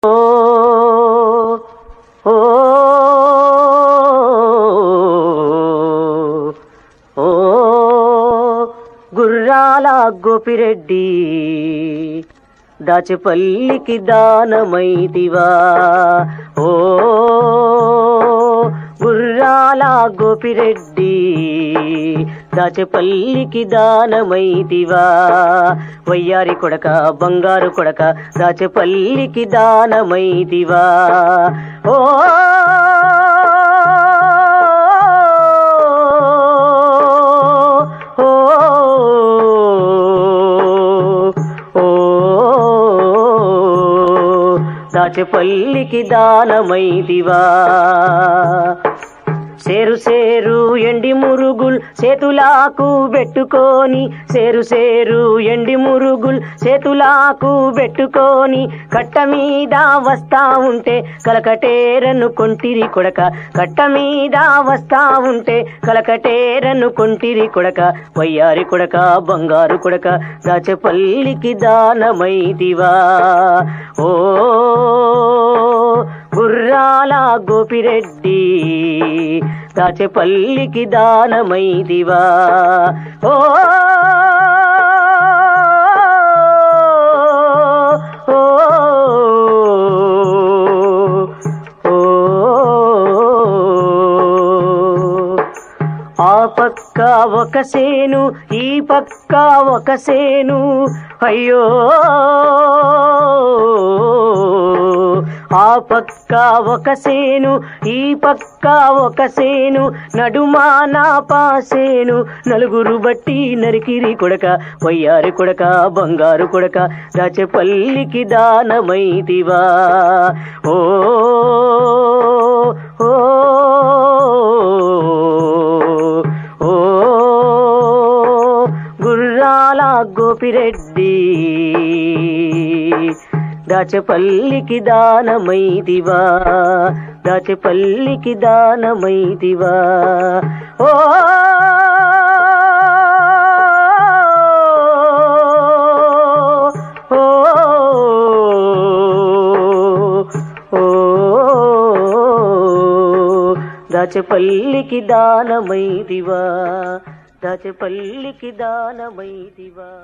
ఓ ఓ ఓ గుర్రాల గోపిరెడ్డి దాచపల్లికి దానమైదివా ఓ గుర్రాల గోపిరెడ్డి దాచపల్లికి దానమైదివా వయ్యారి కొడక బంగారు కొడక దాచపల్లికి దానమైదివా ఓ ఓ ఓ దాచపల్లికి దానమైదివా సేరు సేరు ఎండి మురుగుల్ చేతులాకు పెట్టుకొని సేరు సేరు ఎండి మురుగుల్ చేతులాకు పెట్టుకొని కట్ట మీద వస్తా ఉంటే కలకటేరను కొంటిరి కొడక కట్ట మీద వస్తా ఉంటే కలకటేరను కొంటిరి కొడక వయ్యారి కొడక బంగారు కొడక దాచపల్లికి దానమైదివా ఓ గుర్రాల గోపిరెడ్డి దాచెపల్లికి దానమైదివా ఓ ఓ, ఓ, ఆ పక్క ఒక సేను ఈ పక్క ఒక సేను అయ్యో ఆ పక్క ఒక సేను ఈ పక్క ఒక సేను నడుమా నా పాసేను నలుగురు బట్టి నరికిరి కొడక వయ్యారి కొడక బంగారు కొడక దాచెపల్లికి దానమైతివా ఓ ఓ ఓ గుర్రాల గోపిరెడ్డి దాచపల్లికి దానమైదివా దాచపల్లికి దానమైదివా ఓ ఓ ఓ దాచపల్లికి దానమైదివా దాచపల్లికి దానమైదివా